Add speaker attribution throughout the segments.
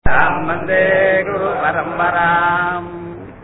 Speaker 1: वन्दे गुरुपरम्पराम्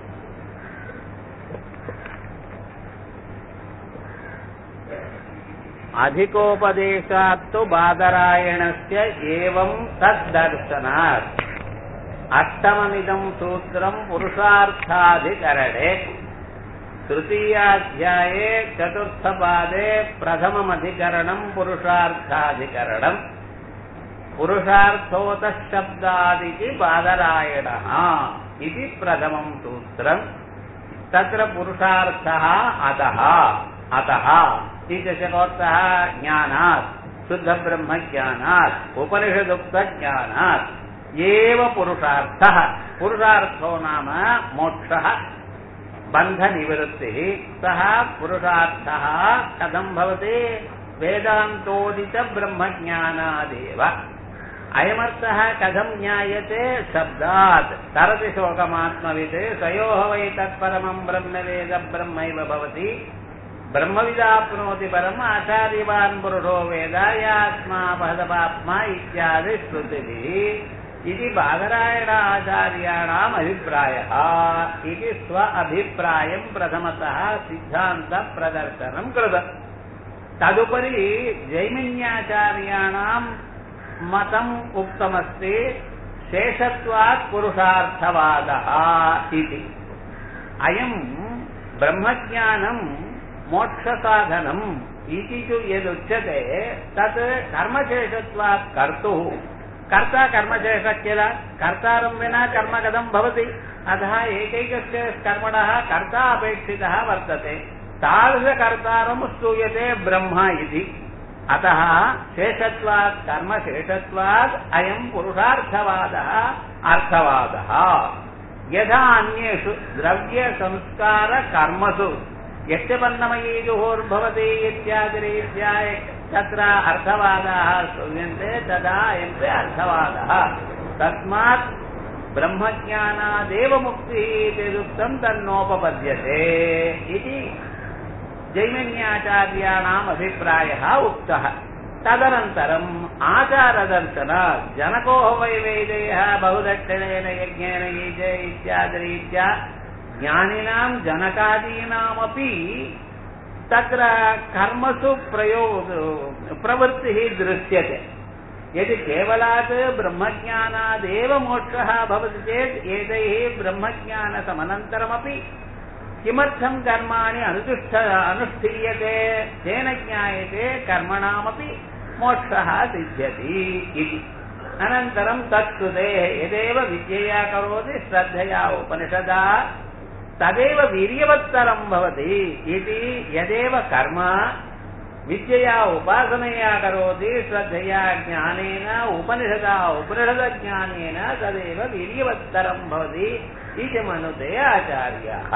Speaker 1: अधिकोपदेशात्तु बादरायणस्य एवम् तद्दर्शनात् अष्टममिदम् सूत्रम् पुरुषार्थाधिकरणे तृतीयाध्याये चतुर्थपादे प्रथममधिकरणम् पुरुषार्थाधिकरणम् पुरुषार्थोतः शब्दादिति बादरायणः इति प्रथमम् सूत्रम् तत्र पुरुषार्थः अतः अतः इत्यशकोऽर्थः ज्ञानात् शुद्धब्रह्मज्ञानात् उपनिषदुक्तज्ञानात् एव पुरुषार्थः पुरुषार्थो नाम मोक्षः बन्धनिवृत्तिः सः पुरुषार्थः कथम् भवति वेदान्तोदितब्रह्मज्ञानादेव अयमर्थः कथम् ज्ञायते शब्दात् तरति शोकमात्मवित् तयोः वै तत्परमम् ब्रह्मवेद ब्रह्मैव भवति ब्रह्मविदाप्नोति परम् आचार्यवान् पुरुषो वेद यात्मा पदपात्मा इत्यादि श्रुतिभिः इति बादरायणाचार्याणाम् अभिप्रायः इति स्व अभिप्रायम् प्रथमतः सिद्धान्तप्रदर्शनम् कृतम् तदुपरि जैमिन्याचार्याणाम् मतम् उक्तमस्ति शेषत्वात् पुरुषार्थवादः इति अयम् ब्रह्मज्ञानम् मोक्षसाधनम् इति तु यदुच्यते तत् कर्मशेषत्वात् कर्तुः कर्ता कर्मशेषः किल कर्तारम् विना कर्म कथम् भवति अतः एकैकस्य कर्मणः कर्ता अपेक्षितः वर्तते तादृशकर्तारम् स्तूयते ब्रह्म इति अतः शेषत्वात् कर्मशेषत्वात् अयम् पुरुषार्थवादः अर्थवादः यथा अन्येषु द्रव्यसंस्कारकर्मसु यक्षपन्नमयीजुहोर्भवति इत्यादिरीत्या तत्र अर्थवादाः श्रूयन्ते तदा अयम् अर्थवादः तस्मात् ब्रह्मज्ञानादेव मुक्तिः इत्युक्तम् तन्नोपपद्यते इति जैमिन्याचार्याणाम् अभिप्रायः उक्तः तदनन्तरम् आचारदर्शन जनको वै वैदेयः बहुदक्षिणेन यज्ञेन ईजे इत्यादिरीत्या ज्ञानिनाम् जनकादीनामपि तत्र कर्मसु प्रयोग प्रवृत्तिः दृश्यते यदि केवलात् ब्रह्मज्ञानादेव मोक्षः भवति चेत् एतैः ब्रह्मज्ञानसमनन्तरमपि किमर्थम् कर्माणि अनुतिष्ठ अनुष्ठीयते तेन ज्ञायते कर्मणामपि मोक्षः सिद्ध्यति इति अनन्तरम् तत्कृतेः यदेव विद्यया करोति श्रद्धया उपनिषदा तदेव वीर्यवत्तरम् भवति इति यदेव कर्म विद्यया उपासनया करोति श्रद्धया ज्ञानेन उपनिषदा उपनिषदज्ञानेन तदेव वीर्यवत्तरम् भवति इति मनुते आचार्याः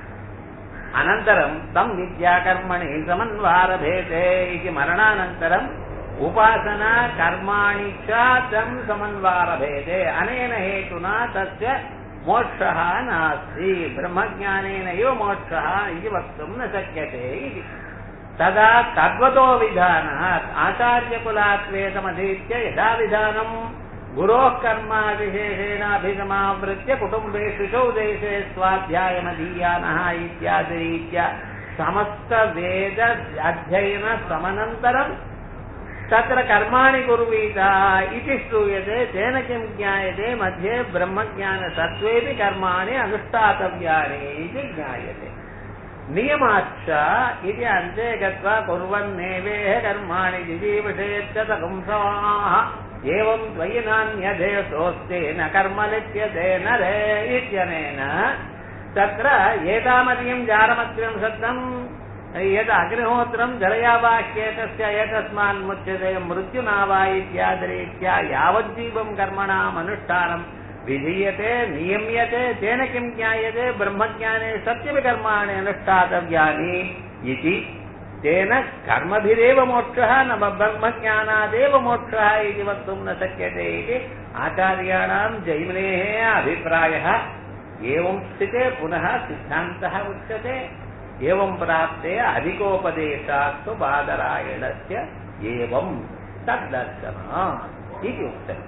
Speaker 1: अनन्तरम् तम् विद्याकर्मणि समन्वारभेते इति मरणानन्तरम् उपासना कर्माणि च तम् समन्वारभेदे अनेन हेतुना तस्य मोक्षः नास्ति ब्रह्मज्ञानेन एव मोक्षः इति वक्तुम् न शक्यते इति तदा तद्वतो विधानः आचार्यकुलात्वेदमधीत्य यथा विधानम् गुरोः कर्माविशेषेण अभिगमावृत्य कुटुम्बेषु चौ देशे स्वाध्यायमधीयानः इत्यादिरीत्या समस्तवेद अध्ययनसमनन्तरम् तत्र कर्माणि कुर्वीत इति श्रूयते तेन किं ज्ञायते मध्ये ब्रह्मज्ञानसत्त्वेपि कर्माणि अनुष्ठातव्यानि इति ज्ञायते नियमाच्च इति अन्ते गत्वा कुर्वन्नेवेह कर्माणि जिजीविषेत्य पुंसवाः एवं त्वयि नान्यधेयसोऽस्ति न कर्म लिप्यते न रे इत्यनेन तत्र एतामदीयम् जारमत्र्यम् सत्तम् यद् अग्निहोत्रम् जलयावाह्येतस्य एतस्मान्मुच्यते मृत्युना वा इत्यादिरीत्या यावज्जीवम् कर्मणाम् अनुष्ठानम् विधीयते नियम्यते तेन किम् ज्ञायते ब्रह्मज्ञाने सत्यपि कर्माणि अनुष्ठातव्यानि इति तेन कर्मभिरेव मोक्षः न ब्रह्मज्ञानादेव मोक्षः इति वक्तुम् न शक्यते इति आचार्याणाम् जैमिनेः अभिप्रायः एवं स्थिते पुनः सिद्धान्तः उच्यते एवं प्राप्ते अधिकोपदेशास्तु बादरायणस्य एवं तद्दर्शनात् इति उक्तम्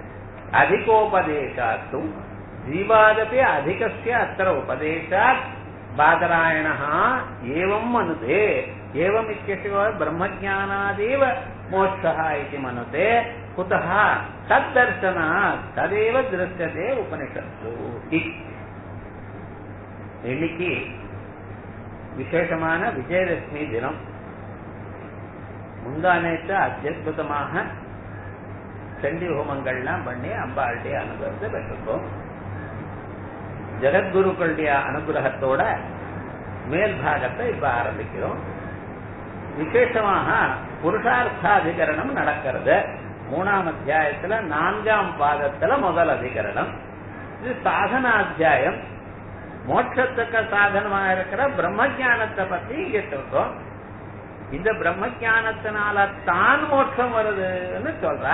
Speaker 1: अधिकोपदेशात्तु जीवादपि अधिकस्य अत्र उपदेशात् बादरायणः एवं मनुते एवम् इत्यस्य ब्रह्मज्ञानादेव मोक्षः इति मनुते कुतः तद्दर्शनात् तदेव दृश्यते उपनिषत्सु इति இன்னைக்கு விசேஷமான விஜயதசமி தினம் முந்தானேற்று அத்தியுதமாக சண்டி ஹோமங்கள்லாம் பண்ணி அம்பாளுடைய அனுகிரகத்தை பெற்றிருக்கோம் ஜெகத்குருக்களுடைய அனுகிரகத்தோட மேல் பாகத்தை இப்ப ஆரம்பிக்கிறோம் விசேஷமாக புருஷார்த்தாதிகரணம் நடக்கிறது மூணாம் அத்தியாயத்துல நான்காம் பாதத்துல முதல் அதிகரணம் இது சாதனாத்தியாயம் மோட்சத்துக்கு சாதனமா இருக்கிற பிரம்மஜானத்தை பத்தி இங்கிட்டு இருக்கோம் இந்த பிரம்மஜானத்தினால தான் மோட்சம் வருதுன்னு சொல்ற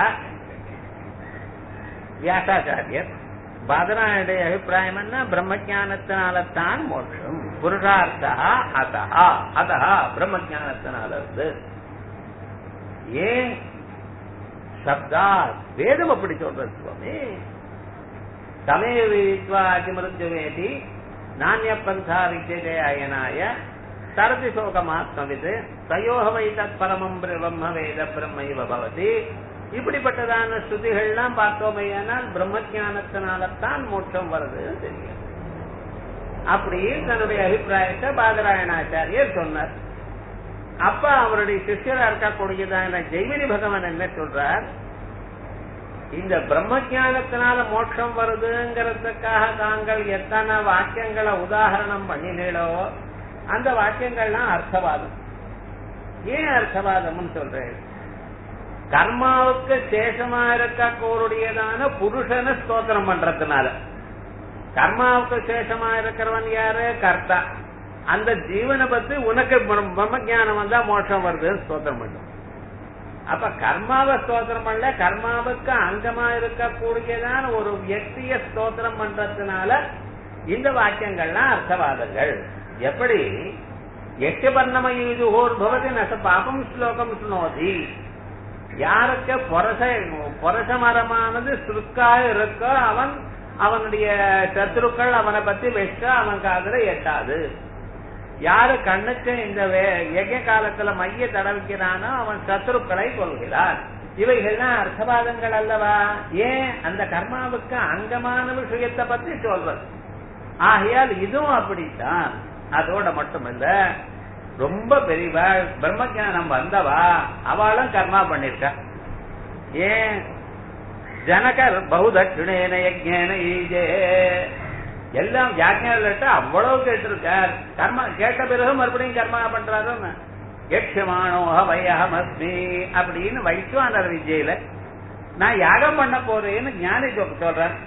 Speaker 1: வியாசாச்சாரியர் பாதனாயுடைய அபிப்பிராயம் என்ன பிரம்மஜானத்தினால தான் மோட்சம் புருஷார்த்தா அதஹா அதஹா பிரம்மஜானத்தினால இருந்து ஏன் சப்தா வேதம் அப்படி சொல்றது சுவாமி தமேவீத்வா அதிமிருத்யுவேதி நானிய பந்தா வித்தியதே அயனாய சரதி சோகமாத்மவிது தயோக வை தத் பரமம் பிரம்ம வேத பிரம்மைவ பவதி இப்படிப்பட்டதான ஸ்ருதிகள்லாம் பார்த்தோமையானால் பிரம்மஜானத்தினால்தான் மோட்சம் வருதுன்னு தெரியும் அப்படி தன்னுடைய அபிப்பிராயத்தை பாதராயணாச்சாரியர் சொன்னார் அப்ப அவருடைய சிஷ்யரா இருக்கக்கூடியதான ஜெய்மினி பகவான் என்ன சொல்றார் இந்த பிரம்மஜானத்தினால மோட்சம் வருதுங்கிறதுக்காக தாங்கள் எத்தனை வாக்கியங்களை உதாகரணம் பண்ணினீங்களோ அந்த வாக்கியங்கள்லாம் அர்த்தவாதம் ஏன் அர்த்தவாதம்னு சொல்றேன் கர்மாவுக்கு சேஷமா இருக்கக்கூடியதான புருஷனை ஸ்தோத்திரம் பண்றதுனால கர்மாவுக்கு சேஷமா இருக்கிறவன் யாரு கர்த்தா அந்த ஜீவனை பத்தி உனக்கு பிரம்ம ஜானம் வந்தா மோட்சம் வருதுன்னு ஸ்தோத்திரம் பண்ணும் அப்ப கர்மாவை ஸ்தோத்திரம் பண்ணல கர்மாவுக்கு அங்கமா இருக்கக்கூடியதான ஒரு வியக்திய ஸ்தோத்திரம் பண்றதுனால இந்த வாக்கியங்கள்லாம் அர்த்தவாதங்கள் எப்படி எட்டு பர்ணமயுது ஓர் பவதி நச பாபம் ஸ்லோகம் சுனோதி யாருக்கு பொரச பொரச மரமானது சுருக்கா இருக்கோ அவன் அவனுடைய சத்துருக்கள் அவனை பத்தி வெச்ச அவன் காதல எட்டாது யாரு கண்ணுக்கு இந்த எக காலத்துல மைய தடவிக்கிறானோ அவன் சத்துருக்களை கொள்கிறான் இவைகள்லாம் அர்த்தவாதங்கள் அல்லவா ஏன் அந்த கர்மாவுக்கு அங்கமான விஷயத்தை பத்தி சொல்றது ஆகையால் இதுவும் அப்படித்தான் அதோட மட்டுமல்ல ரொம்ப பெரியவா பிரம்மஜானம் வந்தவா அவளும் கர்மா பண்ணிருக்கா ஏன் ஜனகர் பகுதட்சிணேன யஜ்ஞேன ஈஜே எல்லாம் வியாக்கியானிட்ட அவ்வளவு கேட்டிருக்கார் கர்மா கேட்ட பிறகு மறுபடியும் கர்மா பண்றாரு யட்சமானோ வையகமஸ்மி அப்படின்னு வைஸ்வானர் விஜயில நான் யாகம் பண்ண போறேன்னு ஞானி சொல்றேன்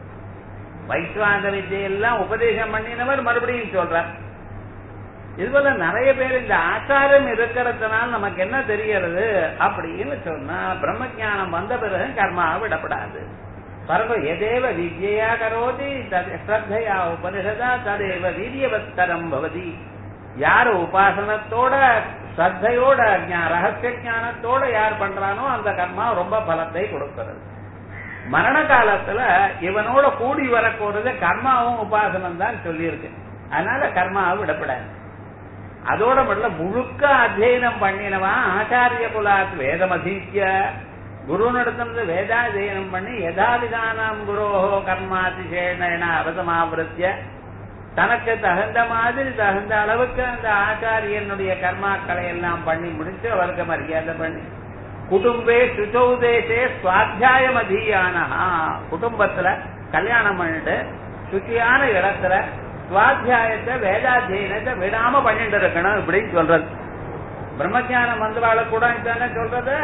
Speaker 1: வைஸ்வான விஜயெல்லாம் உபதேசம் பண்ணினவர் மறுபடியும் சொல்றார் இது போல நிறைய பேர் இந்த ஆச்சாரம் இருக்கிறதுனால நமக்கு என்ன தெரியறது அப்படின்னு சொன்னா பிரம்ம ஜானம் வந்த பிறகு கர்மா விடப்படாது பரம எதேவ வித்யா கரோதி ஸ்ரத்தையா உபனிஷதா ததேவ வீரியவத்தரம் பவதி யார் உபாசனத்தோட ஸ்ரத்தையோட ரகசிய ஞானத்தோட யார் பண்றானோ அந்த கர்மா ரொம்ப பலத்தை கொடுக்கிறது மரண காலத்துல இவனோட கூடி வரக்கூடாது கர்மாவும் உபாசனம் தான் சொல்லியிருக்கு அதனால கர்மாவை விடப்படாது அதோட மட்டும் முழுக்க அத்தியனம் பண்ணினவன் ஆச்சாரிய குலாத் வேதமதீத்திய குரு நடத்தினது வேதாதயனம் பண்ணி யதாவிதானம் குரோஹோ கர்மாதிசேன அவசமாவிருத்திய தனக்கு தகுந்த மாதிரி தகுந்த அளவுக்கு அந்த ஆச்சாரியனுடைய கர்மாக்களை எல்லாம் பண்ணி முடிச்சு அவருக்கு மரியாதை பண்ணி குடும்பே சுச்சௌதேசே சுவாத்தியாயம் அதீயானஹா குடும்பத்துல கல்யாணம் பண்ணிட்டு சுச்சியான இடத்துல சுவாத்தியாயத்தை வேதாத்தியனத்தை விடாம பண்ணிட்டு இருக்கணும் இப்படின்னு சொல்றது பிரம்மஜானம் வந்தவாழ கூட தானே சொல்றது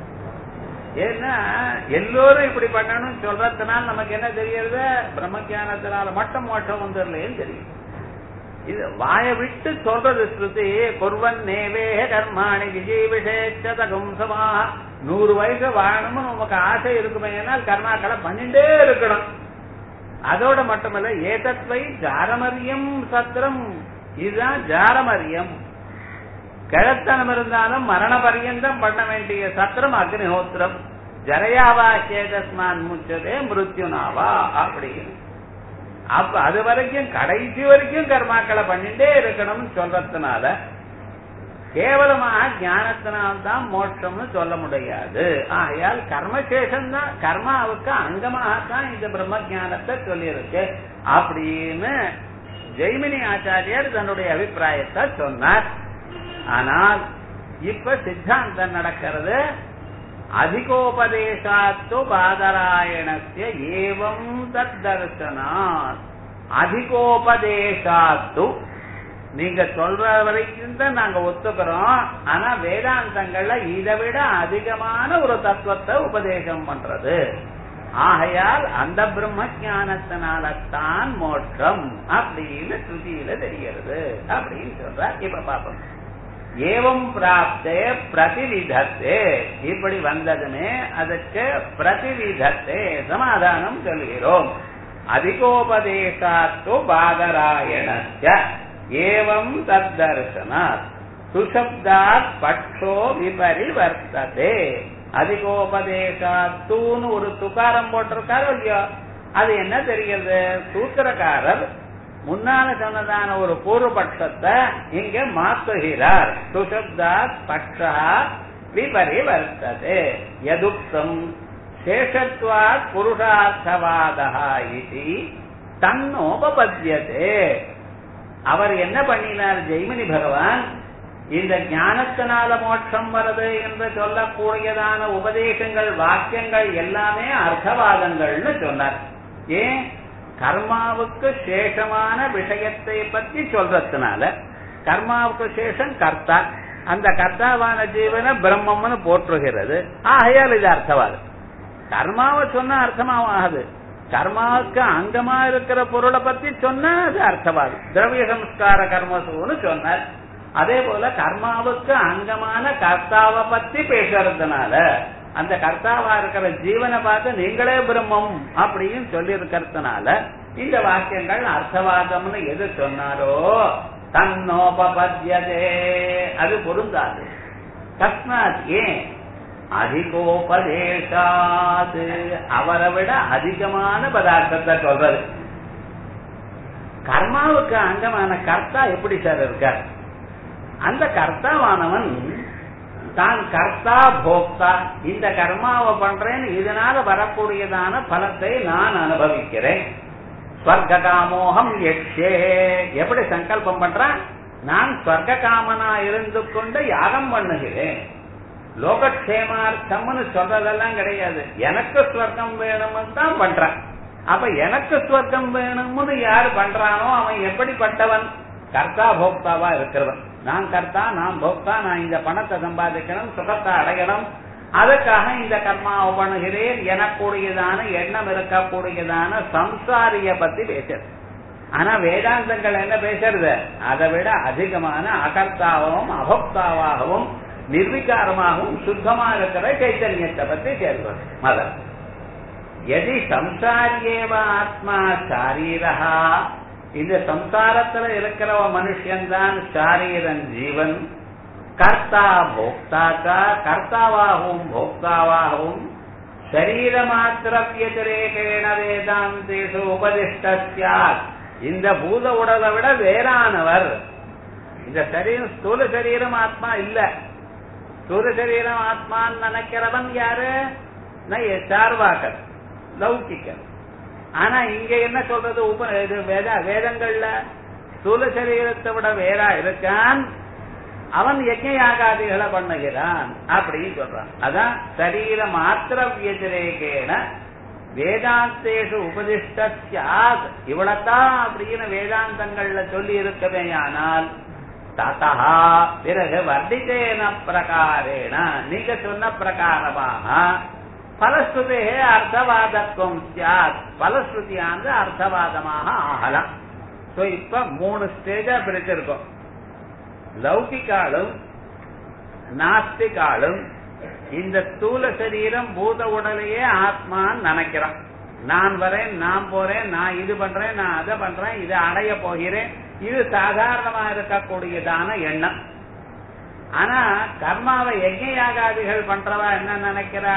Speaker 1: ஏன்னா எல்லோரும் இப்படி பண்ணணும்னு சொல்றதுனால நமக்கு என்ன தெரியறது பிரம்மஜானத்தினால மட்டும் மோட்சம் வந்துடலேன்னு தெரியும் இது வாய விட்டு சொல்றது ஸ்ருதி குர்வன் நேவே கர்மாணி விஜய் விஷேச்சதகும் சமா நூறு வயசு வாழணும்னு நமக்கு ஆசை இருக்குமே ஏன்னால் கர்மாக்களை பண்ணிட்டே இருக்கணும் அதோட மட்டுமல்ல ஏதத்வை ஜாரமரியம் சத்திரம் இதுதான் ஜாரமரியம் கிழத்தனம் இருந்தாலும் மரண பரியந்தம் பண்ண வேண்டிய சத்திரம் அக்னிஹோத்திரம் ஜரையாவா சேதஸ்மான் முச்சதே மிருத்யுனாவா அப்படின்னு அப்ப அது வரைக்கும் கடைசி வரைக்கும் கர்மாக்களை பண்ணிட்டே இருக்கணும்னு சொல்றதுனால கேவலமாக ஞானத்தினால்தான் மோட்சம்னு சொல்ல முடியாது ஆகையால் கர்மசேஷம் தான் கர்மாவுக்கு அங்கமாகத்தான் இந்த பிரம்ம ஞானத்தை சொல்லியிருக்கு அப்படின்னு ஜெய்மினி ஆச்சாரியர் தன்னுடைய அபிப்பிராயத்தை சொன்னார் ஆனால் இப்ப சித்தாந்தம் நடக்கிறது அதிகோபதேசாத்து பாதராயணஸ்ய ஏவம் தத் தர்சனாத் அதிகோபதேசாத்து நீங்க சொல்ற வரைக்கும் தான் நாங்க ஒத்துக்கிறோம் ஆனா வேதாந்தங்கள்ல இதை விட அதிகமான ஒரு தத்துவத்தை உபதேசம் பண்றது ஆகையால் அந்த பிரம்ம ஞானத்தினால்தான் மோட்சம் அப்படின்னு ஸ்ருதியில தெரிகிறது அப்படின்னு சொல்ற இப்ப பாப்போம் ஏவம் பிராப்தே பிரதிவிதத்தே இப்படி வந்ததுமே அதுக்கு பிரதிவிதத்தே சமாதானம் சொல்கிறோம் அதிகோபதேசாத்து பாதராயணஸ்ய ஏவம் தத்தர்சனாத் சுசப்தாத் பட்சோ விபரிவர்த்ததே அதிகோபதேசாத்தூன்னு ஒரு துக்காரம் போட்டிருக்காரோ இல்லையோ அது என்ன தெரிகிறது சூத்திரக்காரர் முன்னால சொன்னதான ஒரு பூர்வபட்சத்தை இங்க மாத்துகிறார் சுசப்தாத் பட்சா விபரிவர்த்ததே யதுக்தம் சேஷத்வாத் புருஷார்த்தவாதா இது தன்னோபபத்தியதே அவர் என்ன பண்ணினார் ஜெய்மினி பகவான் இந்த ஞானத்தினால மோட்சம் வருது என்று சொல்லக்கூடியதான உபதேசங்கள் வாக்கியங்கள் எல்லாமே அர்த்தவாதங்கள்னு சொன்னார் ஏன் கர்மாவுக்கு சேஷமான விஷயத்தை பற்றி சொல்றதுனால கர்மாவுக்கு சேஷம் கர்த்தா அந்த கர்த்தாவான ஜீவனை பிரம்மம்னு போற்றுகிறது ஆகையால் இது அர்த்தவாதம் கர்மாவை சொன்னா அர்த்தமாவாது கர்மாவுக்கு அங்கமா இருக்கிற பொருளை பத்தி சொன்னா அது அர்த்தவாதம் திரவிய சம்ஸ்கார கர்மசுன்னு சொன்னார் அதே போல கர்மாவுக்கு அங்கமான கர்த்தாவை பத்தி பேசுறதுனால அந்த கர்த்தாவா இருக்கிற ஜீவனை பார்த்து நீங்களே பிரம்மம் அப்படின்னு சொல்லி இருக்கிறதுனால இந்த வாக்கியங்கள் அர்த்தவாதம்னு எது சொன்னாரோ தன்னோபபத்தியதே அது பொருந்தாது தஸ்மாத் ஏன் அதிகோபதேசாது அவரை விட அதிகமான பதார்த்தத்தை சொல்றது கர்மாவுக்கு அங்கமான கர்த்தா எப்படி சார் இருக்கார் அந்த கர்த்தாவானவன் தான் கர்த்தா போக்தா இந்த கர்மாவை பண்றேன் இதனால வரக்கூடியதான பலத்தை நான் அனுபவிக்கிறேன் ஸ்வர்க காமோகம் யக்ஷே எப்படி சங்கல்பம் பண்றான் நான் ஸ்வர்க காமனா இருந்து கொண்டு யாகம் பண்ணுகிறேன் லோகக்ஷேமார்த்தம்னு சொல்றதெல்லாம் கிடையாது எனக்கு ஸ்வர்க்கம் வேணும்னு தான் பண்றான் அப்ப எனக்கு ஸ்வர்க்கம் வேணும்னு யாரு பண்றானோ அவன் எப்படிப்பட்டவன் கர்த்தா போக்தாவா இருக்கிறவன் நான் கர்த்தா நான் போக்தா நான் இந்த பணத்தை சம்பாதிக்கணும் சுகத்தை அடையணும் அதுக்காக இந்த கர்மாவை பண்ணுகிறேன் எனக்கூடியதான எண்ணம் இருக்கக்கூடியதான சம்சாரிய பத்தி பேசுறது ஆனா வேதாந்தங்கள் என்ன பேசுறது அதை விட அதிகமான அகர்த்தாவும் அபோக்தாவாகவும் நிர்விகாரமாகவும் சுத்தமா இருக்கிற சைத்தன்யத்தை பத்தி சேர்வது மதம் எதி சம்சாரியேவ ஆத்மா சாரீரா இந்த சம்சாரத்துல இருக்கிற மனுஷன்தான் சாரீரன் ஜீவன் கர்த்தா போக்தாக்கா கர்த்தாவாகவும் போக்தாவாகவும் சரீர மாத்திர வியதிரேகேண வேதாந்தேஷு உபதிஷ்டாத் இந்த பூத உடலை விட வேறானவர் இந்த சரீரம் ஸ்தூல சரீரம் ஆத்மா இல்ல ஸ்தூல சரீரம் ஆத்மான்னு நினைக்கிறவன் யாரு சார்வாக்கர் லௌகிக்கர் ஆனா இங்க என்ன சொல்றது உப இது வேத வேதங்கள்ல ஸ்தூல சரீரத்தை விட வேறா இருக்கான் அவன் யஜ்ஞ யாகாதிகளை பண்ணுகிறான் அப்படின்னு சொல்றான் அதான் சரீர மாத்திர வியதிரேகேன வேதாந்தேஷு உபதிஷ்டாத் இவ்வளத்தான் அப்படின்னு வேதாந்தங்கள்ல சொல்லி இருக்கவே ஆனால் ததா பிறகு வர்ணித்தேன பிரகாரேன நீங்க சொன்ன பிரகாரமாக பலஸ்ருதே அர்த்தவாதத்துவம் சாத் பலஸ்ருதியானது அர்த்தவாதமாக ஆகலாம் சோ இப்ப மூணு ஸ்டேஜா பிரிச்சிருக்கோம் லௌகிக்காலும் நாஸ்திகாலும் இந்த ஸ்தூல சரீரம் பூத உடலையே ஆத்மான்னு நினைக்கிறான் நான் வரேன் நான் போறேன் நான் இது பண்றேன் நான் அதை பண்றேன் இதை அடைய போகிறேன் இது சாதாரணமா இருக்கக்கூடியதான எண்ணம் ஆனா கர்மாவை யஜ்ஞ யாகாதிகள் பண்றவா என்ன நினைக்கிறா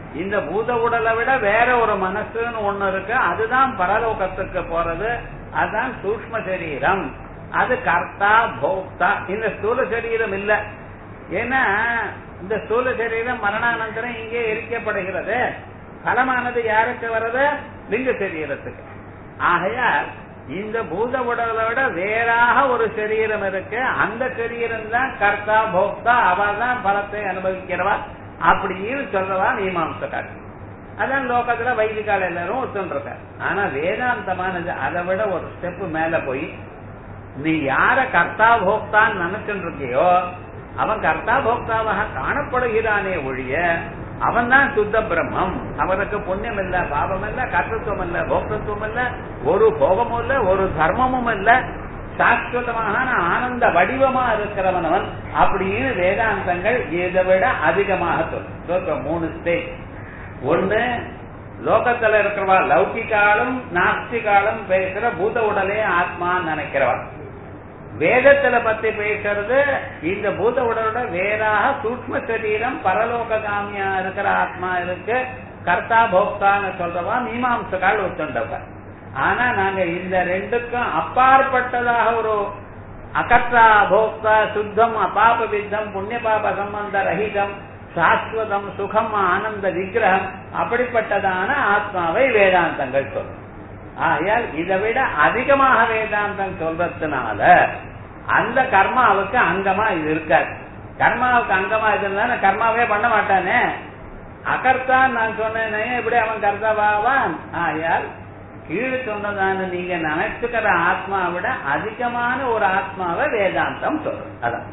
Speaker 1: இந்த பூத உடலை விட வேற ஒரு மனசுன்னு ஒண்ணு இருக்கு அதுதான் பரலோகத்துக்கு போறது அதுதான் சூக்ம சரீரம் அது கர்த்தா போக்தா இந்த ஸ்தூல சரீரம் இல்ல ஏன்னா இந்த ஸ்தூல சரீரம் மரணானந்தரம் இங்கே எரிக்கப்படுகிறது பலமானது யாருக்கு வர்றது லிங்க சரீரத்துக்கு ஆகையால் இந்த பூத உடலை விட வேறாக ஒரு சரீரம் இருக்கு அந்த சரீரம் தான் கர்த்தா போக்தா அவள் தான் பலத்தை அனுபவிக்கிறவா அப்படின்னு சொல்றவா மீமாம்சக்கார் அதான் லோகத்துல வைதிகால எல்லாரும் ஒத்துருக்க ஆனா வேதாந்தமானது அதை விட ஒரு ஸ்டெப் மேல போய் நீ யார கர்த்தா போக்தான்னு நினைச்சுட்டு இருக்கியோ அவன் கர்த்தா போக்தாவாக காணப்படுகிறானே ஒழிய அவன் தான் சுத்த பிரம்மம் அவனுக்கு புண்ணியம் இல்ல பாவம் இல்ல கர்த்தத்துவம் இல்ல போக்தத்துவம் இல்ல ஒரு போகமும் இல்ல ஒரு தர்மமும் இல்ல சாஸ்வதமான ஆனந்த வடிவமா இருக்கிறவன் அவன் அப்படின்னு வேதாந்தங்கள் இதை விட அதிகமாக சொல்லும் மூணு ஸ்டேஜ் ஒண்ணு லோகத்துல இருக்கிறவா லௌகிகாலும் நாஸ்திகாலும் பேசுற பூத உடலே ஆத்மான்னு நினைக்கிறவா வேதத்துல பத்தி பேசுறது இந்த பூத உடலோட வேறாக சூக்ம சரீரம் பரலோக காமியா இருக்கிற ஆத்மா இருக்கு கர்த்தா போக்தான்னு சொல்றவா மீமாம்சகால் ஒத்துண்டவ ஆனா நாங்க இந்த ரெண்டுக்கும் அப்பாற்பட்டதாக ஒரு அகற்றா போக்தா சுத்தம் அபாப வித்தம் புண்ணிய பாப சம்பந்த ரஹிதம் சாஸ்வதம் சுகம் ஆனந்த விக்கிரகம் அப்படிப்பட்டதான ஆத்மாவை வேதாந்தங்கள் சொல்லும் ஆகையால் இதை விட அதிகமாக வேதாந்தம் சொல்றதுனால அந்த கர்மாவுக்கு அங்கமா இது இருக்காது கர்மாவுக்கு அங்கமா இது இருந்தா கர்மாவே பண்ண மாட்டானே அகர்த்தான் நான் சொன்னேனே இப்படி அவன் கர்த்தாவான் ஆயால் கீழே சொன்னதான நீங்க நினைச்சுக்கிற ஆத்மா விட அதிகமான ஒரு ஆத்மாவை வேதாந்தம் சொல்றது அதான்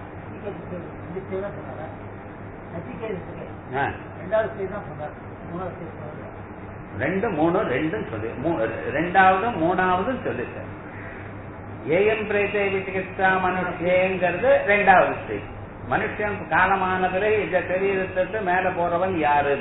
Speaker 1: ரெண்டு மூணு ரெண்டும் சொல்லி ரெண்டாவது மூணாவது சொல்லிட்டேன் ஏஎம் பிரேத்தை விசிகிச்சா மனுஷங்கிறது ரெண்டாவது ஸ்டேஜ் மனுஷன் காலமான பிறகு இந்த சரீரத்துக்கு மேல போறவன் யாரு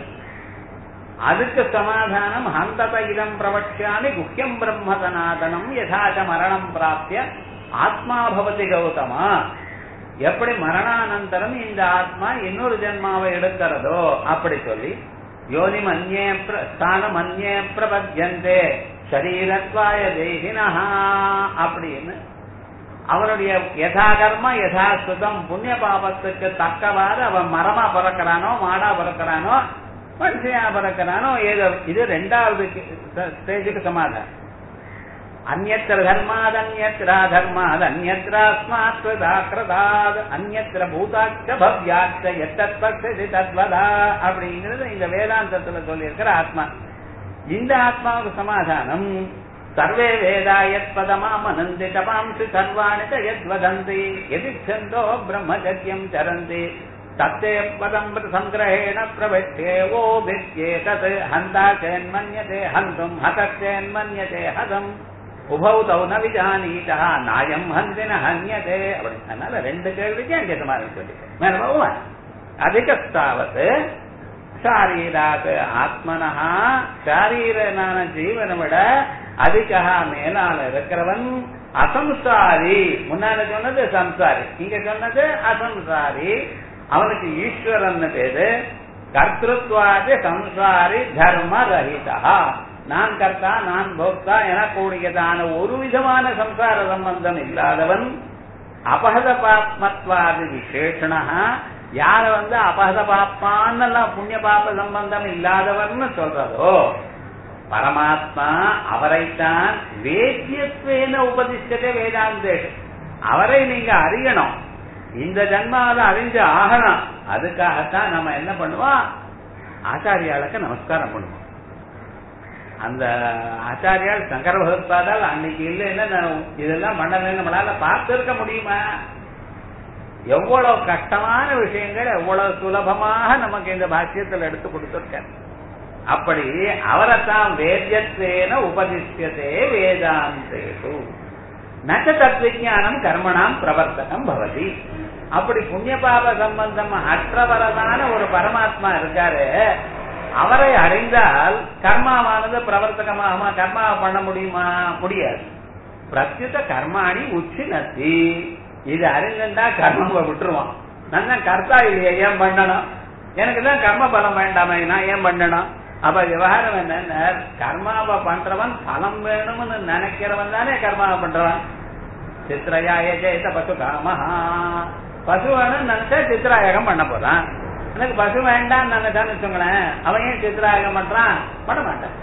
Speaker 1: அதுக்கு சமாதானம் ஹந்தத இடம் பிரவட்சாமி குஹ்யம் பிரம்மதநாதனம் யதாச்ச மரணம் பிராப்திய ஆத்மா பவதி கௌதமா எப்படி மரணானந்தரம் இந்த ஆத்மா இன்னொரு ஜென்மாவை எடுக்கிறதோ அப்படி சொல்லி யோனி மன்யே ஸ்தானம் அந்நே பிரபத்தியந்தே சரீரத்வாய தேகினஹா அப்படின்னு அவனுடைய யதா கர்ம யதா சுதம் புண்ணிய பாபத்துக்கு தக்கவாறு அவன் மரமா பிறக்கிறானோ மாடா பிறக்கிறானோ மனுஷனா பிறக்கிறானோ ஏதோ இது ரெண்டாவது ஸ்டேஜுக்கு சமாதானம் அந்நத்திர தர்மாத் அந்நத்திரா தர்மாத் அந்நத்திராஸ்மாத் கிருதாத் அந்நத்திர பூதாச்ச பவ்யாச்ச எத்தத்வக்ஷி தத்வதா அப்படிங்கிறது இந்த வேதாந்தத்துல சொல்லியிருக்கிற ஆத்மா இந்த ஆத்மாவுக்கு சமாதானம் சர்வே வேதா யத் பதமாம் அனந்தி தபாம்சி சர்வாணி யத் வதந்தி எதிச்சந்தோ பிரம்மச்சரியம் சரந்தி தத்தே பதம் சங்கிரகேண பிரவச்சேவோ வித்யேதத் ஹந்தா சேன்மன்யதே ஹந்தும் ஹதச்சேன்மன்யதே ஹதம் உபௌ தௌ ந விஜானீதா நாயம் ஹந்தின ஹன்யதே அப்படி அதனால ரெண்டு கேள்விக்கு அங்கே சமாதானம் சொல்லிட்டேன் மேல போவோம் அதிகஸ்தாவது ஷாரீராத் ஆத்மனஹா ஷாரீரனான ஜீவனை விட அதிகா மேலால இருக்கிறவன் அசம்சாரி முன்னால சொன்னது சம்சாரி இங்க சொன்னது அசம்சாரி அவனுக்கு ஈஸ்வரன் பேரு கர்த்தத்வாதி சம்சாரி தர்ம ரஹிதா நான் கர்த்தா நான் போக்தா எனக்கூடியதான ஒரு விதமான சம்சார சம்பந்தம் இல்லாதவன் அபகத பாப்மத்வாதி விசேஷணா யார வந்து அபகத பாப்பான்னெல்லாம் புண்ணிய பாப சம்பந்தம் இல்லாதவர்னு சொல்றதோ பரமாத்மா அவரைத்தான் வேத்தியத்வேன உபதிஷ்டதே வேதாந்தேஷம் அவரை நீங்க அறியணும் இந்த ஜன்மாவில அறிஞ்சு ஆகணும் அதுக்காகத்தான் நம்ம என்ன பண்ணுவோம் ஆச்சாரியாளுக்கு நமஸ்காரம் பண்ணுவோம் அந்த ஆச்சாரியால் சங்கர பகவத்பாதால் அன்னைக்கு இல்லைன்னா இதெல்லாம் பண்ணல நம்மளால பார்த்திருக்க முடியுமா எவ்வளவு கஷ்டமான விஷயங்கள் எவ்வளவு சுலபமாக நமக்கு இந்த பாக்கியத்தில் எடுத்து கொடுத்திருக்க அப்படி அவரைத்தான் வேத்தியத்தேன உபதிஷ்யத்தே வேதாந்தேஷு நச்ச தத்விஜானம் கர்மணாம் பிரவர்த்தகம் பவதி அப்படி புண்ணிய பாப சம்பந்தம் அற்றவரதான ஒரு பரமாத்மா இருக்காரு அவரை அறிந்தால் கர்மாவானது பிரவர்த்தகமாகுமா கர்மாவை பண்ண முடியுமா முடியாது பிரத்யுத கர்மாணி உச்சி நத்தி இது அறிந்தா கர்மாவை விட்டுருவான் நான் கர்த்தா இல்லையா ஏன் பண்ணணும் எனக்கு தான் கர்ம பலம் வேண்டாமே நான் ஏன் பண்ணணும் அப்ப விவகாரம் என்ன கர்மாவை பண்றவன் பலம் வேணும்னு நினைக்கிறவன் தானே கர்மாவை பண்றவன் சித்திரயாய ஜெயித்த பசு காமஹா பசு வேணும்னு நினைச்சா சித்திராயகம் பண்ண போறான் எனக்கு பசு வேண்டாம்னு நினைச்சான்னு வச்சுங்களேன் அவன் ஏன் சித்திராயகம் பண்றான் பண்ண மாட்டான்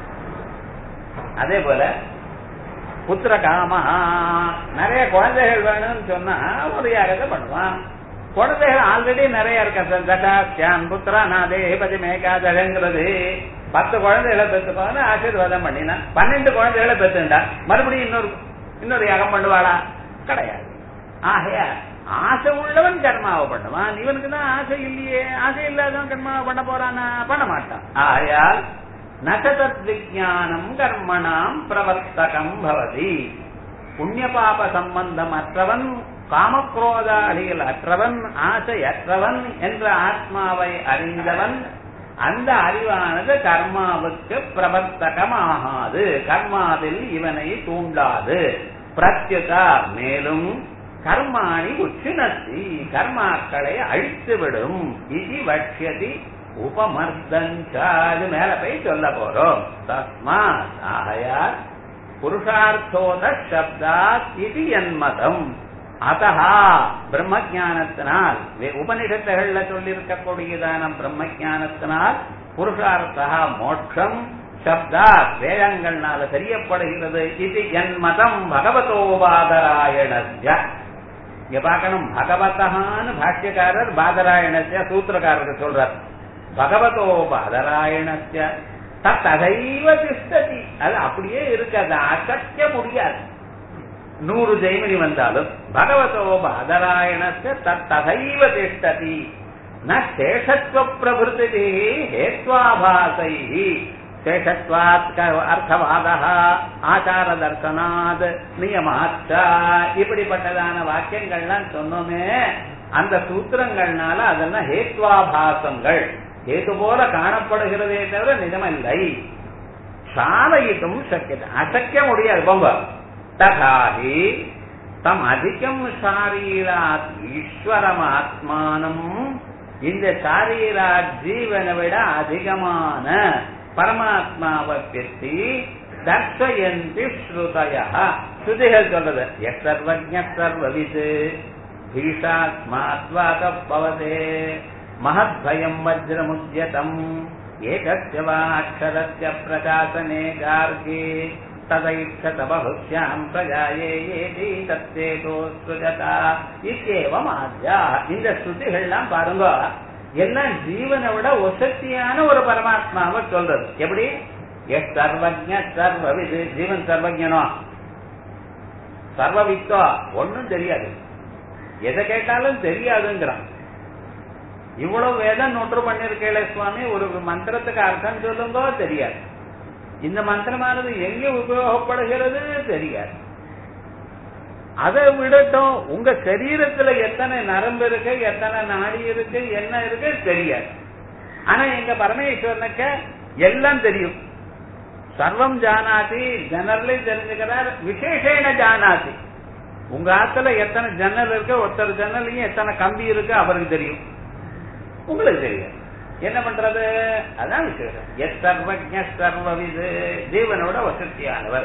Speaker 1: அதே போல புத்திர காமஹா நிறைய குழந்தைகள் வேணும்னு சொன்னா ஒரு யாகத்தை பண்ணுவான் குழந்தைகள் ஆல்ரெடி நிறைய இருக்க தகாஸ்யான் புத்திரா நாதே பதி மேகாதகங்கிறது பத்து குழந்தைகளை பெற்றுப்பான்னு ஆசீர்வாதம் பண்ணினா பன்னெண்டு குழந்தைகளை பெற்றுண்டா மறுபடியும் இன்னொரு இன்னொரு யாகம் பண்ணுவாளா கிடையாது ஆகையா ஆசை உள்ளவன் கர்மாவை பண்ணுவான் இவனுக்கு தான் ஆசை இல்லையே ஆசை இல்லாதவன் கர்மாவை பண்ண போறானா பண்ண மாட்டான் ஆகையால் நகதத் விஜானம் கர்மணாம் பிரவர்த்தகம் பவதி புண்ணிய பாப சம்பந்தம் அற்றவன் காமக்ரோதாடிகள் அற்றவன் ஆசையற்றவன் என்ற ஆத்மாவை அறிந்தவன் அந்த அறிவானது கர்மாவுக்கு பிரவர்த்தகமாகாது கர்மாவில் இவனை தூண்டாது பிரத்யுதா மேலும் கர்மாணி உச்சினத்தி கர்மாக்களை அழித்துவிடும் இது வட்சியதி உபமர்தஞ்சாது மேல போய் சொல்ல போறோம் தஸ்மா ஆகையால் புருஷார்த்தோத சப்தாத் இது என்மதம் அதஹா பிரம்ம ஜானத்தினால் உபனிஷத்துகள்ல சொல்லியிருக்கக்கூடியதான பிரம்ம ஜானத்தினால் புருஷார்த்தா மோட்சம் சப்தா வேதங்கள்னால தெரியப்படுகிறது இது என் மதம் பகவதோபாதராயணஸ்ய இங்க பார்க்கணும் பகவதான்னு பாஷ்யக்காரர் பாதராயணஸ்ய சூத்திரக்காரர் சொல்றார் பகவதோ பாதராயணஸ்ய ததைவ திஷ்டதி அது அப்படியே இருக்காது அசைக்க முடியாது நூறு ஜெய்மனி வந்தாலும் பகவதோ பாதராயணஸ்ய ததைவ திஷ்டதி ந சேஷத்துவ பிரபுதி ஹேத்வாபாசை சேஷத்வாத் அர்த்தவாத ஆச்சார தர்சனாத் நியமாச்ச இப்படிப்பட்டதான வாக்கியங்கள்லாம் சொன்னோமே அந்த சூத்திரங்கள்னால அதெல்லாம் ஹேத்வாபாசங்கள் ஹேத்து போல காணப்படுகிறதே தவிர நிஜமில்லை சாலையிட்டும் சக்கியது அசைக்க முடியாது போங்க தகாஹி தம் அதிகம் சாரீராத் ஈஸ்வரம் ஆத்மானம் இந்த சாரீராத் ஜீவனை விட அதிகமான பரமாத்மாவை பற்றி தர்ஷயந்தி ஸ்ருதய ஸ்ருதிகள் சொல்றது எர்வஜ சர்வவித் பீஷாத்மாத்வாக பவதே மகத்பயம் வஜ்ரமுத்யதம் ஏகஸ்ய வா அக்ஷரஸ்ய பிரகாசனே கார்கே ததைक्षत बहुश्याम् பிரஜாயேதி தத்தேதோ சுஜதா இக்கேவம் ஆத்யா இந்த ஸ்ருதிகள்லாம் பாருங்க எல்லாம் ஜீவனை விட ஒசக்தியான ஒரு பரமாத்மாவை சொல்றது எப்படி எஸ் சர்வஜ சர்வவிது ஜீவன் சர்வஜனோ சர்வவித்தோ ஒன்னும் தெரியாது எதை கேட்டாலும் தெரியாதுங்கிறான் இவ்வளவு வேதம் நோட்டு பண்ணிருக்கேளே சுவாமி ஒரு மந்திரத்துக்கு அர்த்தம் சொல்லுங்கோ தெரியாது இந்த மந்திரமானது எங்க உபயோகப்படுகிறது தெரியாது அதை விடட்டும் உங்க சரீரத்துல எத்தனை நரம்பு இருக்கு எத்தனை நாடி இருக்கு என்ன இருக்கு தெரியாது ஆனா எங்க பரமேஸ்வரனுக்கு எல்லாம் தெரியும் சர்வம் ஜானாதி ஜன்னர்லி தெரிஞ்சுக்கிறார் விசேஷேன ஜானாதி உங்க ஆத்துல எத்தனை ஜன்னல் இருக்கு ஒருத்தர் ஜன்னலையும் எத்தனை கம்பி இருக்கு அவருக்கு தெரியும் உங்களுக்கு தெரியாது என்ன பண்றது அதான் விசேஷம் எஸ் சர்வஜ சர்வவிது ஜீவனோட வசதியானவர்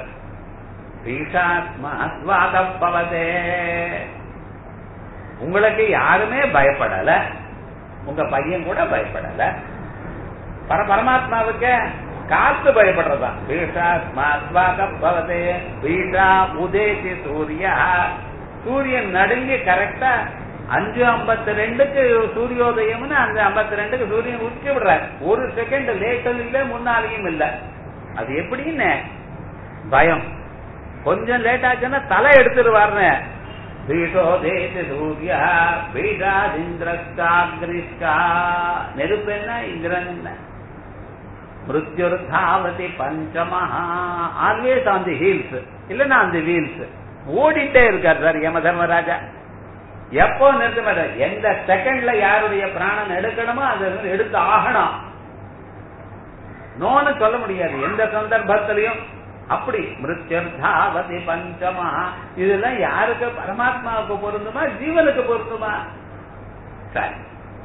Speaker 1: பவதே உங்களுக்கு யாருமே பயப்படல உங்க பையன் கூட பயப்படல பர பரமாத்மாவுக்கு காத்து பயப்படுறதான் பவதே பீஷா உதேசி சூரிய சூரியன் நடுங்கி கரெக்டா அஞ்சு ஐம்பத்தி ரெண்டுக்கு சூரியோதயம்னு அந்த ஐம்பத்தி ரெண்டுக்கு சூரியன் உச்சி விடுறாரு ஒரு செகண்ட் லேட்டும் இல்ல முன்னாலையும் இல்ல அது எப்படின்னு பயம் கொஞ்சம் லேட் ஆச்சுன்னா தலை எடுத்துருவாருன்னு பீஷோ தேசி சூரியா பீஷாதிந்திரஸ்காகிரிஸ்கா நெருப்பு என்ன இந்திரன் என்ன மிருத்யுர்தாவதி பஞ்சமஹா ஆல்வேஸ் ஆன் தி ஹீல்ஸ் இல்லன்னா ஆன் தி வீல்ஸ் ஓடிட்டே இருக்கார் சார் யம தர்மராஜா எப்போ நிறுத்த மாட்டார் எந்த செகண்ட்ல யாருடைய பிராணம் எடுக்கணுமோ அது எடுத்து ஆகணும் நோன்னு சொல்ல முடியாது எந்த சந்தர்ப்பத்திலையும் அப்படி மிருத்யர்தாவதி பஞ்சமா இதெல்லாம் யாருக்கு பரமாத்மாவுக்கு பொருந்துமா ஜீவனுக்கு பொருந்துமா சரி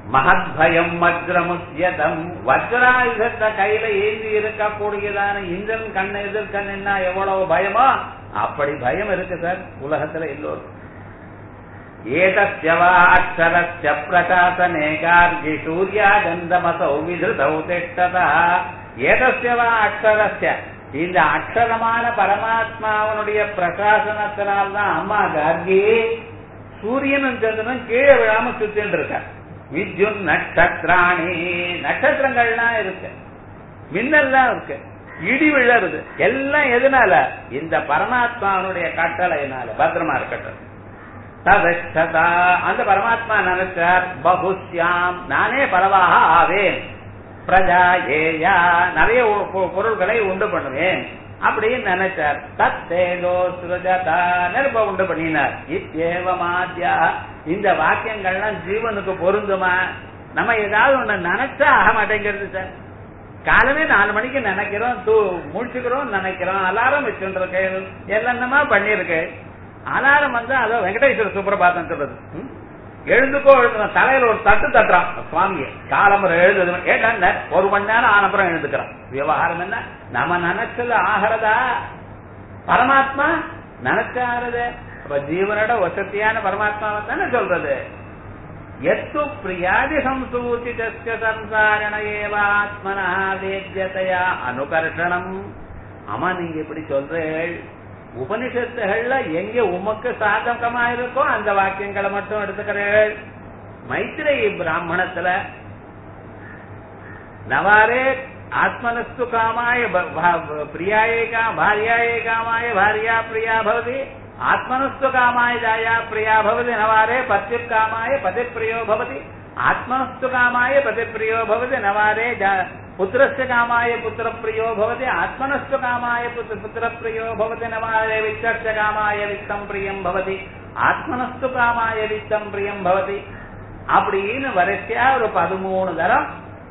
Speaker 1: மகத்பயம் வஜ்ரமுத்தியதம் வஜ்ராயுதத்தை கையில ஏந்தி இருக்கக்கூடியதான இந்திரன் கண்ணு எதிர்கண்ணுன்னா எவ்வளவு பயமோ அப்படி பயம் இருக்கு சார் உலகத்துல எல்லோரும் ஏதஸ்ய வா அக்ஷரஸ்ய பிரகாசனே கார்கி சூர்யாகந்தமசௌ விதிருதௌ திஷ்டதா ஏதஸ்ய வா அக்ஷரஸ்ய இந்த அக்ஷரமான பரமாத்மாவனுடைய பிரகாசனத்தினால்தான் அம்மா கார்கி சூரியனும் சந்திரனும் கீழே விழாம சுத்தின்னு இருக்க வித்யுன் நட்சத்திராணி நட்சத்திரங்கள்லாம் இருக்கு மின்னல்லாம் இருக்கு இடி விழருது எல்லாம் எதனால இந்த பரமாத்மாவனுடைய கட்டளையினால பத்திரமா இருக்கட்டும் ததா அந்த பரமாத்மா நினைச்சார் பகுஷ்யாம் நானே பலவாக ஆவேன் பிரஜா ஏயா நிறைய பொருள்களை உண்டு பண்ணுவேன் அப்படின்னு நினைச்சார் தத்தேதோ சுரஜதா நெருப்ப உண்டு பண்ணினார் இத்தேவமாத்யா இந்த வாக்கியங்கள்லாம் ஜீவனுக்கு பொருந்துமா நம்ம ஏதாவது ஒண்ணு நினைச்சா ஆக மாட்டேங்கிறது சார் காலமே நாலு மணிக்கு நினைக்கிறோம் தூ முடிச்சுக்கிறோம் நினைக்கிறோம் அலாரம் வச்சுருக்கு என்னென்னமா பண்ணிருக்கு அலாரம் வந்து அதோ வெங்கடேஸ்வர சுப்பிரபாதம் சொல்றது எழுந்துக்கோ எழுதுறான் தலையில ஒரு தட்டு தட்டுறான் சுவாமிய காலம்பரம் எழுதுது ஏட்டா ஒரு மணி நேரம் ஆனப்புறம் எழுந்துக்கிறான் விவகாரம் என்ன நம்ம நினைச்சது ஆகிறதா பரமாத்மா நினைச்சாருது அப்ப ஜீவனோட வசதியான பரமாத்மாவை தானே சொல்றது எத்து பிரியாதி சம்சூச்சித சம்சாரண ஏவாத்மனா வேத்தியதையா அனுகர்ஷணம் ஆமா நீங்க இப்படி சொல்றேள் உபனிஷத்துகள்ல எங்க உமக்கு சாதகமா இருக்கோ அந்த வாக்கியங்களை மட்டும் எடுத்துக்கிறேள் மைத்திரேயி பிராமணத்துல நவாரே ஆத்மனஸ்து காமாய பிரியாயே கா பாரியாயே காமாய பாரியா பிரியா பவதி ஆத்மனஸ்து காமாய ஜாயா பிரியா பவதி நவாரே பத்திப் காமாய பதி பிரியோ பவதி ஆத்மனஸ்து காமாய பதி பிரியோ பவதி நவாரே புத்திரஸ்ய காமாய புத்திர பிரியோ பவதி ஆத்மனஸ்து காமாய புத்திர பிரியோ பவதி நவாரே வித்தஸ்ய காமாய வித்தம் பிரியம் பவதி ஆத்மனஸ்து காமாய வித்தம் பிரியம் பவதி அப்படின்னு வரிசையா ஒரு பதிமூணு தரம்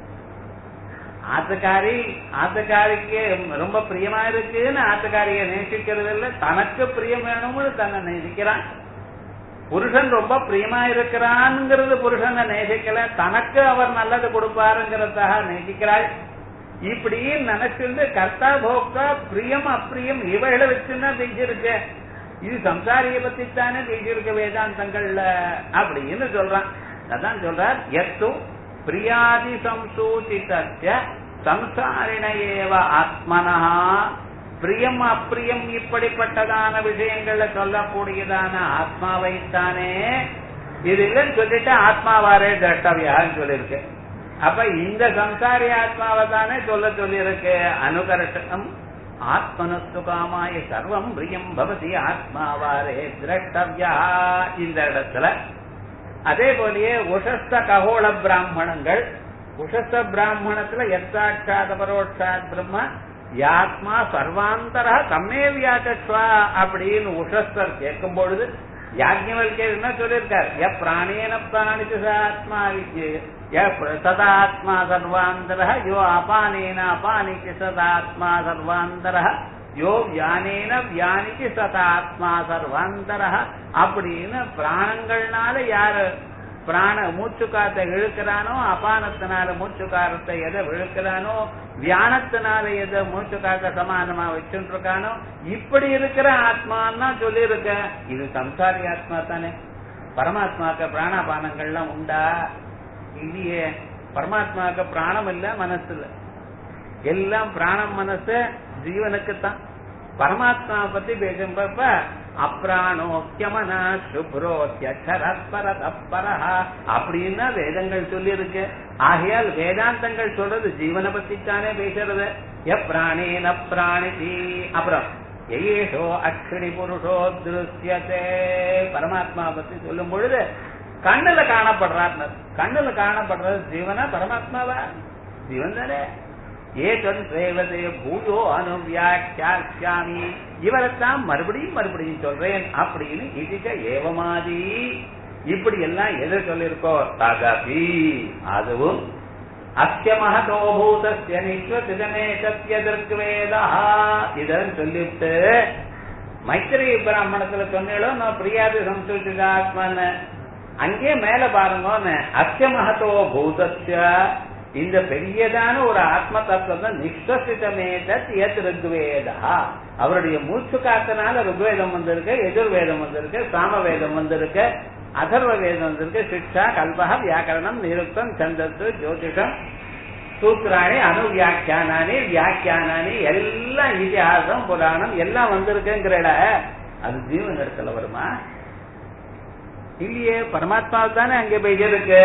Speaker 1: ஆத்துக்காரி ஆத்துக்காரிக்கு ரொம்ப பிரியமா இருக்குன்னு ஆத்துக்காரிய நேசிக்கிறது இல்ல தனக்கு பிரியம் வேணும்னு தன்னை நேசிக்கிறான் புருஷன் ரொம்ப பிரியமா இருக்கிறான்ங்கிறது புருஷனை நேசிக்கல தனக்கு அவர் நல்லது கொடுப்பாருங்கிறதாக நேசிக்கிறாள் இப்படி நினைச்சிருந்து கர்த்தா போக்தா பிரியம் அப்பிரியம் இவைகளை வச்சுன்னா பேசியிருக்க இது சம்சாரிய பத்தி தானே பேசியிருக்க வேதாந்தங்கள்ல அப்படின்னு சொல்றான் அதான் சொல்றார் எத்து பிரியாதி சம்சூச்சித்த சம்சாரிண ஏவ ஆத்மனா பிரியம் அப்பிரியம் இப்படிப்பட்டதான விஷயங்கள்ல சொல்லக்கூடியதான ஆத்மாவைத்தானே இது இல்லைன்னு சொல்லிட்டு ஆத்மாவாரே திரஷ்டவியான்னு சொல்லியிருக்கு அப்ப இந்த சம்சாரி ஆத்மாவை தானே சொல்ல சொல்லியிருக்கு அனுகர்ஷனம் ஆத்மனஸ்து காமாய சர்வம் பிரியம் பவதி ஆத்மாவாரே திரஷ்டவியா இந்த இடத்துல அதே போலயே உஷஸ்த ககோள பிராமணங்கள் உஷஸ்த பிராமணத்துல எத்தாட்சாத பரோட்சாத் பிரம்ம யாத்மா சர்வாந்தர தம்மே வியாச்சா அப்படின்னு உஷஸ்தர் கேட்கும் பொழுது யாஜ்ஞவல்கே என்ன சொல்லியிருக்கார் எ பிராணேன பிராணிச்சு ஆத்மா வித்யே சதாத்மா சர்வாந்தர யோ அபானேன அபானிச்சு சதாத்மா சர்வாந்தர யோ வியானேன வியானிக்கு சதாத்மா சர்வாந்தர அப்படின்னு பிராணங்கள்னால யாரு பிராண மூச்சு காத்தை இழுக்கிறானோ அபானத்தினால மூச்சு காரத்தை எதை இழுக்கிறானோ வியானத்தினால எதை மூச்சு காத்த சமானமா வச்சுட்டு இருக்கானோ இப்படி இருக்கிற ஆத்மான்னா சொல்லி இருக்க இது சம்சாரி ஆத்மா தானே பரமாத்மாக்கு பிராணாபானங்கள்லாம் உண்டா இல்லையே பரமாத்மாவுக்கு பிராணம் இல்ல மனசு இல்ல எல்லாம் பிராணம் மனசு ஜீவனுக்குத்தான் பரமாத்மா பத்தி பேசும்பப்ப அப்ராணோக்கியமன சுப்ரோத்தியரா அப்படின்னா வேதங்கள் சொல்லி இருக்கு ஆகையால் வேதாந்தங்கள் சொல்றது ஜீவனை பத்தி தானே பேசுறது எப்ராணேன பிராணிதி அப்புறம் ஏஷோ அக்ஷிணி புருஷோ திருஷ்யத்தே பரமாத்மா பத்தி சொல்லும் பொழுது கண்ணுல காணப்படுறார் கண்ணுல காணப்படுறது ஜீவனா பரமாத்மாவா ஜீவன் தானே ஏதன் சேவதே பூயோ அனுவியாக்கியாமி இவரைத்தான் மறுபடியும் மறுபடியும் சொல்றேன் அப்படின்னு இதுக ஏவமாதி இப்படி எல்லாம் எது சொல்லிருக்கோ தகபி அதுவும் அத்தியமகதோபூதஸ்ய நிஸ்வசிதமே சத்தியதற்குவேதா இதன் சொல்லிட்டு மைத்திரி பிராமணத்துல சொன்னேளோ நான் பிரியாதி சம்சுச்சிதாத்மன் அங்கே மேல பாருங்க அத்திய மகத்தோ பூதஸ்ய இந்த பெரியதான ஒரு ஆத்ம தத்துவம் நிஷ்கசிதமேதத் எத் ருக்வேதா அவருடைய மூச்சு காத்தனால ருக்வேதம் வந்திருக்கு எதிர்வேதம் வந்திருக்கு சாமவேதம் வந்திருக்கு அதர்வ வேதம் வந்திருக்கு சிக்ஷா கல்பக வியாக்கரணம் நிருக்தம் சந்தத்து ஜோதிஷம் சூத்திராணி அனுவியாக்கியானி வியாக்கியானி எல்லாம் இதிகாசம் புராணம் எல்லாம் வந்திருக்குங்கிற அது ஜீவன் இடத்துல வருமா இல்லையே பரமாத்மாவில் தானே அங்கே போய் இருக்கு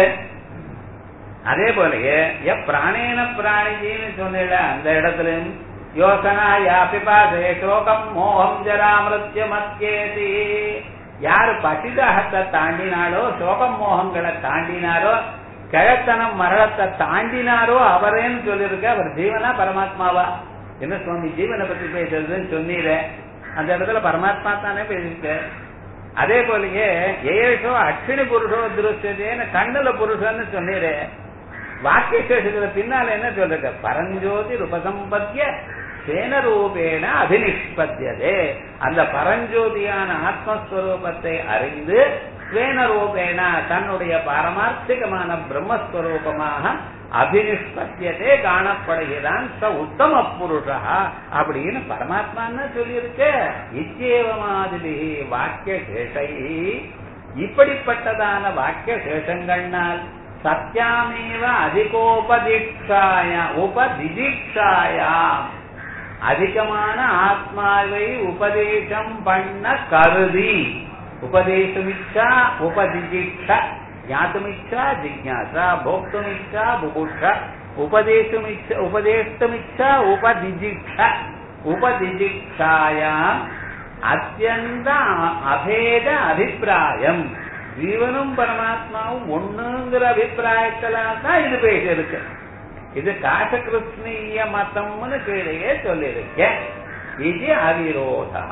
Speaker 1: அதே போலயே எ பிராணேன பிராணிஜின்னு சொன்ன அந்த இடத்துலயும் யோசனா யாபிபாதே சோகம் மோகம் ஜராமிருத்திய மத்தியேதி யாரு பசிதாகத்தை தாண்டினாலோ சோகம் மோகங்களை தாண்டினாரோ கிழத்தனம் மரணத்தை தாண்டினாரோ அவரேன்னு சொல்லியிருக்க அவர் ஜீவனா பரமாத்மாவா என்ன சுவாமி ஜீவனை பத்தி பேசுறதுன்னு சொன்னீரே அந்த இடத்துல பரமாத்மா தானே பேசிருக்க அதே போலயே ஏஷோ அக்ஷினி புருஷோ திருஷ்யதேன்னு கண்ணுல புருஷன்னு சொன்னீரே வாக்கிய சேஷத்துல பின்னால என்ன சொல்லுங்க பரஞ்சோதி உபசம்பத்திய சேன ரூபேன அபினிஷ்பத்தியதே அந்த பரஞ்சோதியான ஆத்மஸ்வரூபத்தை அறிந்து ஸ்வேன ரூபேன தன்னுடைய பாரமார்த்திகமான பிரம்மஸ்வரூபமாக அபினிஷ்பத்தியதே காணப்படுகிறான் ச உத்தம புருஷா அப்படின்னு பரமாத்மான்னு சொல்லியிருக்க இச்சேவமாதிரி வாக்கிய சேஷை இப்படிப்பட்டதான வாக்கிய சேஷங்கள்னால் சத்தியாமேவ அதிகோபதீட்சாய உபதிதீட்சாயாம் அதிகமான ஆத்மாவை உபதேசம் பண்ண கருதி உபதேசமிச்சா உபதிதீட்ச ஞாத்துமிச்சா ஜிக்யாசா போக்துமிச்சா புபுஷ உபதேசமிச்ச உபதேஷ்டமிச்சா உபதிஜிக்ஷ உபதிஜிக்ஷாயாம் அத்தியந்த அபேத அபிப்பிராயம் ஜீவனும் பரமாத்மாவும் ஒண்ணுங்கிற அபிப்பிராயத்துல தான் இது பேசியிருக்கு இது காசகிருஷ்ணீய மதம்னு கீழே சொல்லியிருக்கேன் இது அவிரோதா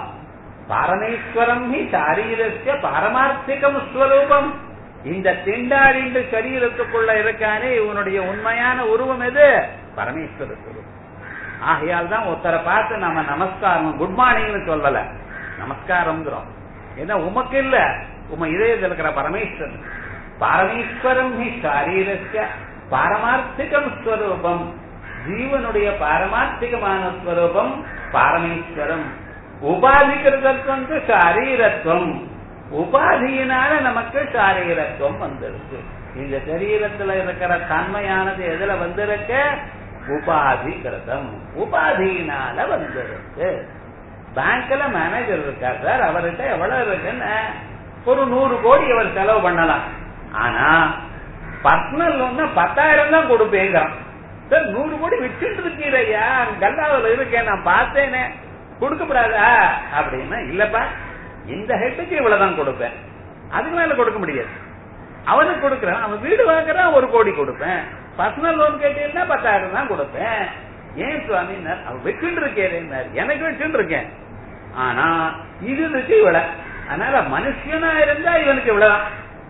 Speaker 1: பரமேஸ்வரம் ஹி சாரீரஸ்ய பாரமார்த்திகம் ஸ்வரூபம் இந்த திண்டாடிண்டு சரீரத்துக்குள்ள இருக்கானே இவனுடைய உண்மையான உருவம் எது பரமேஸ்வர ஸ்வரூபம் ஆகையால் தான் ஒருத்தரை பார்த்து நம்ம நமஸ்காரம் குட் மார்னிங்னு சொல்லல நமஸ்காரம்ங்கிறோம் ஏன்னா உமக்கு இல்ல உம இதயத்தில் இருக்கிற பரமேஸ்வரன் பரமேஸ்வரம் ஹி சாரீரஸ்ய பாரமார்த்திகம் ஸ்வரூபம் ஜீவனுடைய பாரமார்த்திகமான ஸ்வரூபம் பாரமேஸ்வரம் உபாதிக்கிறதற்கும் சாரீரத்துவம் உபாதியினால நமக்கு சாரீரத்துவம் வந்திருக்கு இந்த சரீரத்துல இருக்கிற தன்மையானது எதுல வந்திருக்க உபாதி கிருதம் உபாதியினால வந்திருக்கு பேங்க்ல மேனேஜர் இருக்கார் சார் அவர்கிட்ட எவ்வளவு இருக்குன்னு ஒரு நூறு கோடி அவர் செலவு பண்ணலாம் ஆனா பர்சனல் லோன் பத்தாயிரம் தான் கொடுப்பேங்கிறான் சார் நூறு கோடி விட்டுட்டு இருக்கீரையா கல்லாவில் இருக்கேன் நான் பார்த்தேனே கொடுக்கப்படாதா அப்படின்னா இல்லப்பா இந்த ஹெட்டுக்கு இவ்வளவுதான் கொடுப்பேன் அதுக்கு மேல கொடுக்க முடியாது அவனுக்கு கொடுக்கறான் அவன் வீடு வாங்குறான் ஒரு கோடி கொடுப்பேன் பர்சனல் லோன் கேட்டீங்கன்னா பத்தாயிரம் தான் கொடுப்பேன் ஏன் சுவாமி அவன் வச்சுட்டு இருக்கேன் எனக்கு வச்சுட்டு இருக்கேன் ஆனா இது இருக்கு இவ்வளவு அதனால மனுஷனா இருந்தா இவனுக்கு இவ்வளவுதான்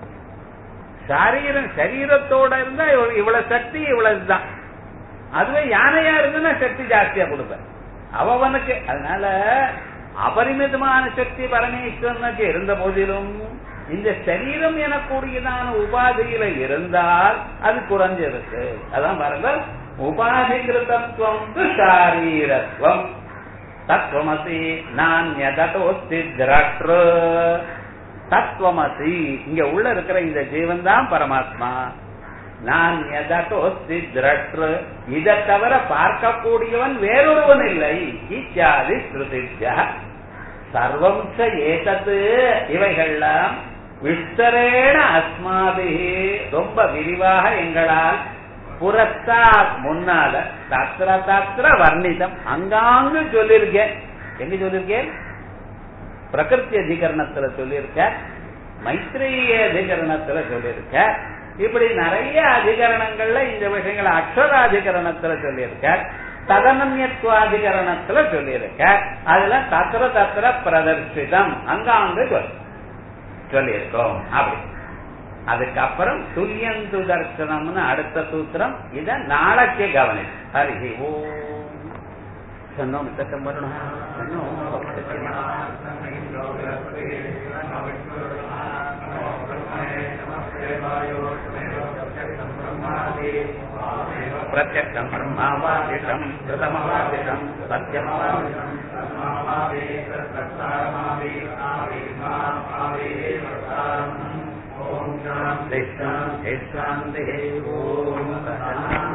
Speaker 1: சரீரம் சரீரத்தோட இருந்தா இவ்வளவு சக்தி இவ்வளவுதான் அதுவே யானையா இருந்ததுன்னா சக்தி ஜாஸ்தியா கொடுப்பேன் அவனுக்கு அதனால அபரிமிதமான சக்தி பரமேஸ்வரனுக்கு இருந்த போதிலும் இந்த சரீரம் எனக்கூடியதான உபாதியில இருந்தால் அது குறைஞ்சிருக்கு அதான் பாருங்க உபாதிகிருதத்துவம் சாரீரத்துவம் தத்துவமசி நானியதோஸ்தி திரற்று தத்துவமசி இங்க உள்ள இருக்கிற இந்த ஜீவன் தான் பரமாத்மா நான் எதோஸ்தி திரற்று இதை தவிர பார்க்கக்கூடியவன் வேறொருவன் இல்லை இத்தியாதி ஸ்ருதிஜ சர்வம் ஏதத்து இவைகள்லாம் விஸ்தரேன அஸ்மாபி ரொம்ப விரிவாக எங்களால் புறத்தா முன்னால தத்திர தத்திர வர்ணிதம் அங்காங்கு சொல்லியிருக்கேன் எங்க சொல்லியிருக்கேன் பிரகிருதி அதிகரணத்துல சொல்லியிருக்க மைத்ரேய அதிகரணத்துல சொல்லியிருக்க இப்படி நிறைய அதிகரணங்கள்ல இந்த விஷயங்களை அக்ஷராதிகரணத்துல சொல்லியிருக்க ததனன்யத்துவாதிகரணத்துல சொல்லியிருக்க அதுல தத்திர தத்திர பிரதர்சிதம் அங்காங்கு சொல்லியிருக்கோம் அப்படி அதுக்கப்புறம் துல்லியந்து தர்சனம்னு அடுத்த சூத்திரம் இத நாளைக்கு கவனி ஹரி ஓம் சொன்னோம் மித்தம் வரணும் சொன்னோம் பிரத்யக்ஷம் பிரம்மாவாதிஷம் கிருதமவாதிஷம் சத்தியமவாதிஷம் ஓம் சாந்தி சாந்தி சாந்தி ஓம் சகனா